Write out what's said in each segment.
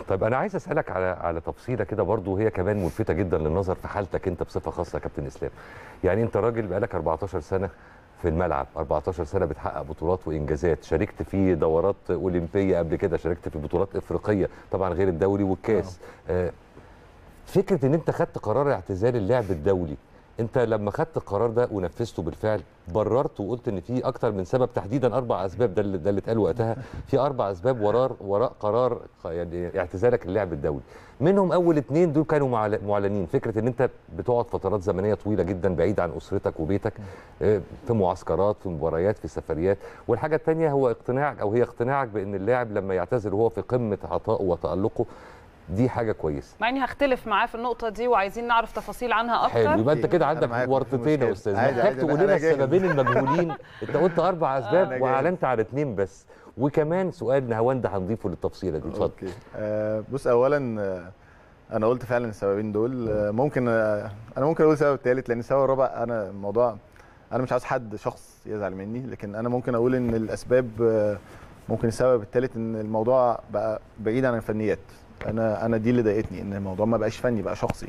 طيب انا عايز اسالك على على تفصيله كده برضو هي كمان ملفته جدا للنظر في حالتك انت بصفه خاصه يا كابتن اسلام يعني انت راجل بقالك 14 سنه في الملعب 14 سنه بتحقق بطولات وانجازات شاركت في دورات اولمبيه قبل كده شاركت في بطولات افريقيه طبعا غير الدوري والكاس آه فكره ان انت خدت قرار اعتزال اللعب الدولي انت لما خدت القرار ده ونفذته بالفعل بررت وقلت ان في اكتر من سبب تحديدا اربع اسباب ده اللي, ده اللي اتقال وقتها في اربع اسباب وراء وراء قرار يعني اعتزالك اللعب الدولي منهم اول اتنين دول كانوا معل- معلنين فكره ان انت بتقعد فترات زمنيه طويله جدا بعيد عن اسرتك وبيتك آه، في معسكرات في مباريات في سفريات والحاجه الثانيه هو اقتناعك او هي اقتناعك بان اللاعب لما يعتزل وهو في قمه عطائه وتالقه دي حاجه كويسه مع اني هختلف معاه في النقطه دي وعايزين نعرف تفاصيل عنها حلو اكتر يبقى انت كده أنا عندك معاك، ورطتين مفيش يا مشكلة. استاذ عادي، محتاج عادي، تقول أنا لنا جاهز. السببين المجهولين انت قلت اربع اسباب جاهز. واعلنت على اثنين بس وكمان سؤال نهاوند هنضيفه للتفصيله دي اتفضل اوكي آه بص اولا آه انا قلت فعلا السببين دول آه ممكن آه انا ممكن اقول سبب ثالث لان السبب الرابع انا الموضوع انا مش عايز حد شخص يزعل مني لكن انا ممكن اقول ان الاسباب آه ممكن السبب الثالث ان الموضوع بقى بعيد عن الفنيات انا انا دي اللي ضايقتني ان الموضوع ما بقاش فني بقى شخصي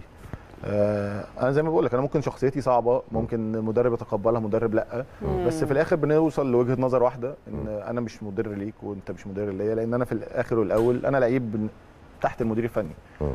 آه انا زي ما بقول لك انا ممكن شخصيتي صعبه ممكن مدرب يتقبلها مدرب لا بس في الاخر بنوصل لوجهه نظر واحده ان انا مش مدير ليك وانت مش مدير ليا لان انا في الاخر والاول انا لعيب تحت المدير الفني مم.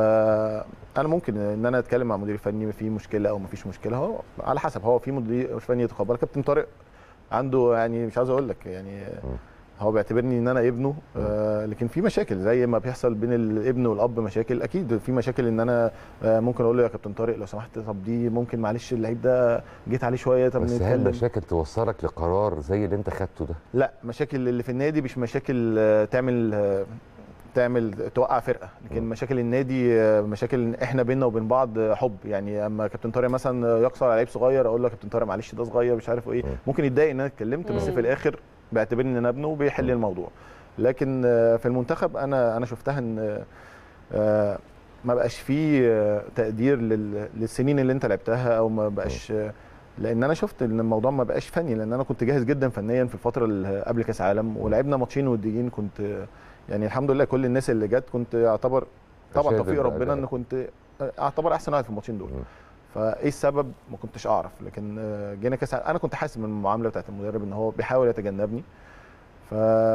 فانا ممكن ان انا اتكلم مع مدير فني في مشكله او ما فيش مشكله هو على حسب هو في مدير فني يتقبل كابتن طارق عنده يعني مش عاوز اقول لك يعني هو بيعتبرني ان انا ابنه آه لكن في مشاكل زي ما بيحصل بين الابن والاب مشاكل اكيد في مشاكل ان انا آه ممكن اقول له يا كابتن طارق لو سمحت طب دي ممكن معلش اللعيب ده جيت عليه شويه طب بس هل نتكلم مشاكل توصلك لقرار زي اللي انت خدته ده لا مشاكل اللي في النادي مش مشاكل آه، تعمل آه، تعمل توقع فرقه لكن مم. مشاكل النادي آه، مشاكل احنا بينا وبين بعض آه، حب يعني اما كابتن طارق مثلا يقصر على لعيب صغير اقول له يا كابتن طارق معلش ده صغير مش عارف ايه مم. ممكن يتضايق ان انا اتكلمت بس مم. في الاخر بيعتبرني ان انا ابنه وبيحل الموضوع لكن آه، في المنتخب انا انا شفتها ان آه، ما بقاش فيه آه، تقدير لل- للسنين اللي انت لعبتها او ما بقاش آه، لان انا شفت ان الموضوع ما بقاش فني لان انا كنت جاهز جدا فنيا في الفتره اللي قبل كاس عالم ولعبنا ماتشين وديين كنت آه، يعني الحمد لله كل الناس اللي جت كنت اعتبر طبعا شايف توفيق ال- ربنا ال- ان كنت آه، اعتبر احسن واحد في الماتشين دول مم. فايه السبب ما كنتش اعرف لكن آه، جينا كاس عالم انا كنت حاسس من المعامله بتاعت المدرب ان هو بيحاول يتجنبني ف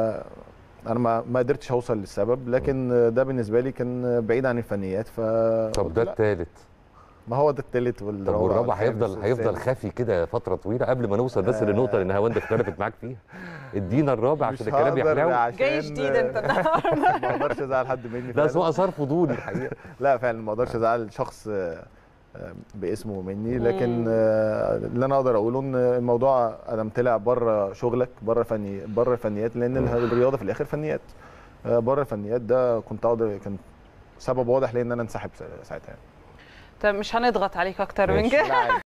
انا ما ما قدرتش اوصل للسبب لكن آه، ده بالنسبه لي كان بعيد عن الفنيات ف طب قلت ده لا، الثالث ما هو ده التالت طب والرابع والرابع والخامس هيفضل هيفضل والسادس. خفي كده فتره طويله قبل ما نوصل بس آه. للنقطه اللي نهاوند اختلفت معاك فيها ادينا الرابع مش عشان الكلام هقدر يحلو عشان جاي جديد انت ما اقدرش ازعل حد مني لا فعلاً. سوء اثار فضولي الحقيقه لا فعلا ما اقدرش ازعل شخص آه، آه، باسمه مني لكن آه، اللي انا اقدر اقوله ان الموضوع انا طلع بره شغلك بره فني بره الفنيات لان مم. الرياضه في الاخر فنيات آه، بره الفنيات ده كنت اقدر كان سبب واضح ليه ان انا انسحب ساعتها يعني طب مش هنضغط عليك اكتر من ماشي. كده لا عادي.